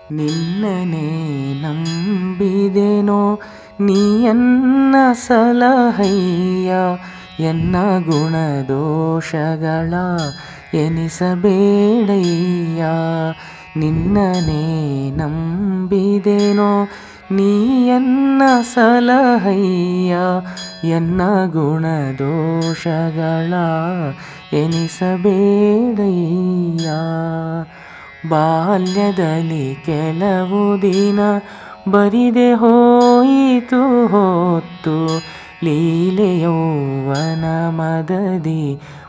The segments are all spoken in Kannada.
ನಿನ್ನನೇ ನಂಬಿದೆನೋ ನೀಯನ್ನ ಸಲಹಯ್ಯ ಎನ್ನ ಗುಣದೋಷಗಳ ಎನಿಸಬೇಡಯ್ಯ ನಿನ್ನನೇ ನಂಬಿದೆನೋ ನೀಯನ್ನ ಸಲಹಯ್ಯ ಎನ್ನ ಗುಣದೋಷಗಳ ಎನಿಸಬೇಡಯ್ಯ ಬಾಲ್ಯದಲ್ಲಿ ಕೆಲವು ದಿನ ಬರಿದೆ ಹೋಯಿತು ಹೊತ್ತು ಲೀಲೆಯೌವನ ಮದದಿ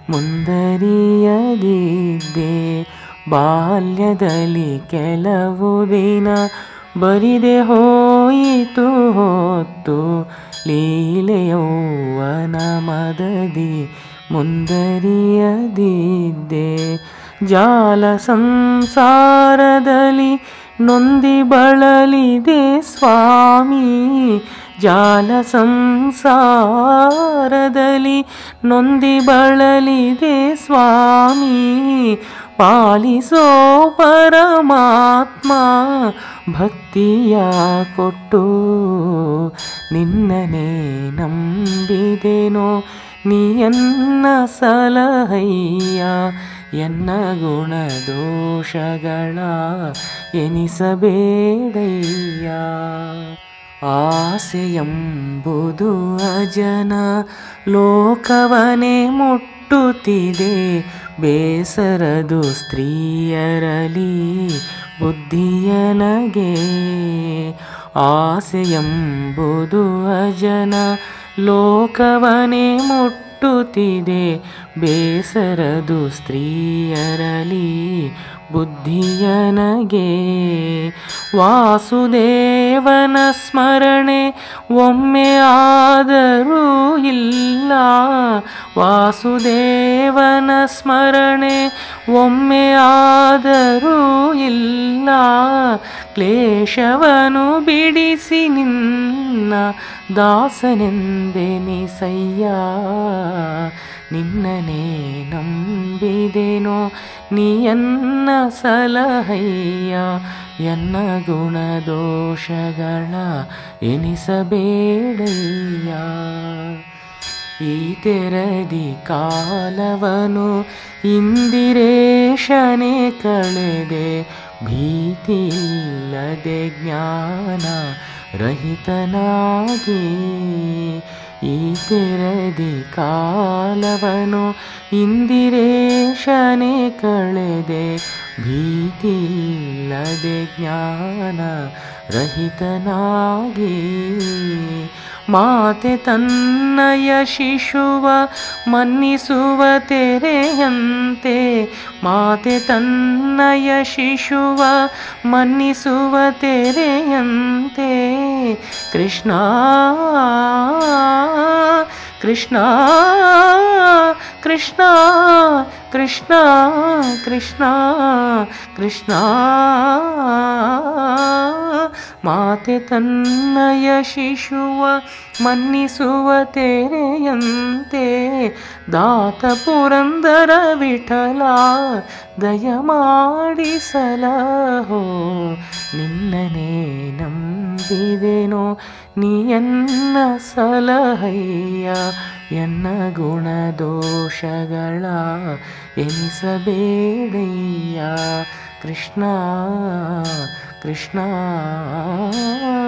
ಮುಂದರಿಯದಿದ್ದೆ ಬಾಲ್ಯದಲ್ಲಿ ಕೆಲವು ದಿನ ಬರಿದೆ ಹೋಯಿತು ಹೊತ್ತು ಲೀಲೆಯೌವನ ಮದದಿ ಮುಂದರಿಯದಿದ್ದೆ ಜಾಲ ಸಂಸಾರದಲ್ಲಿ ನೊಂದಿ ಬಳಲಿದೆ ಸ್ವಾಮಿ ಜಾಲ ಸಂಸಾರದಲ್ಲಿ ನೊಂದಿ ಬಳಲಿದೆ ಸ್ವಾಮಿ ಪಾಲಿಸೋ ಪರಮಾತ್ಮ ಭಕ್ತಿಯ ಕೊಟ್ಟು ನಿನ್ನನೇ ನಂಬಿದೆನೋ ನೀಯನ್ನ ಸಲಹಯ್ಯ ಎನ್ನ ಗುಣದೋಷಗಳ ಎನಿಸಬೇಡಯ್ಯ ಆಸೆಯಂಬುದು ಅಜನ ಲೋಕವನೇ ಮುಟ್ಟುತ್ತಿದೆ ಬೇಸರದು ಸ್ತ್ರೀಯರಲಿ ಬುದ್ಧಿಯನಗೆ ಆಸೆಯಂಬುದು ಅಜನ ಲೋಕವನೇ ಮುಟ್ಟುತ್ತಿದೆ ಬೇಸರದು ಸ್ತ್ರೀಯರಲಿ ಬುದ್ಧಿಯನಗೆ ವಾಸುದೇವನ ಸ್ಮರಣೆ ಒಮ್ಮೆ ಆದರೂ ಇಲ್ಲ ವಾಸುದೇವನ ಸ್ಮರಣೆ ಒಮ್ಮೆ ಆದರೂ ಇಲ್ಲ ಕ್ಲೇಶವನು ಬಿಡಿಸಿ ನಿನ್ನ ದಾಸನೆಂದೆನಿಸಯ್ಯ ನಿನ್ನನೇ ನಂಬಿದೆನೋ ನೀಯನ್ನ ಸಲಹಯ್ಯ ಎನ್ನ ಗುಣದೋಷಗಳ ಎನಿಸಬೇಡಯ್ಯ ಈ ತೆರದಿ ಕಾಲವನು ಇಂದಿರೇಶನೇ ಕಳೆದೆ ಭೀತಿಯಿಲ್ಲದೆ ಜ್ಞಾನ ರಹಿತನಾಗಿ ಈ ತೆರದಿ ಕಾಲವನು ಇಂದಿರೇಶನೇ ಕಳೆದೆ ಭೀತಿಯಿಲ್ಲದೆ ಜ್ಞಾನ ರಹಿತನಾಗಿ ಮಾತೆ ತನ್ನಯ ಶಿಶುವ ಮನ್ನಿಸುವ ತೆರೆಯಂತೆ ಮಾತೆ ತನ್ನಯ ಶಿಶುವ ಮನ್ನಿಸುವ ತೆರೆಯಂತೆ ಕೃಷ್ಣ ಕೃಷ್ಣ ಕೃಷ್ಣ ಕೃಷ್ಣ ಕೃಷ್ಣ ಕೃಷ್ಣ ಮಾತೆ ತನ್ನಯ ಶಿಶುವ ಮನ್ನಿಸುವ ತೆರೆಯಂತೆ ದಾತ ಪುರಂದರ ವಿಠಲ ದಯಮಾಡಿ ಸಲಹೋ ನಿನ್ನನೇ ನಂಬಿದೆನೋ ನೀಯನ್ನ ಸಲಹಯ್ಯ ಎನ್ನ ಗುಣದೋಷಗಳ ಎನಿಸಬೇಡಯ್ಯ ಕೃಷ್ಣ ಕೃಷ್ಣ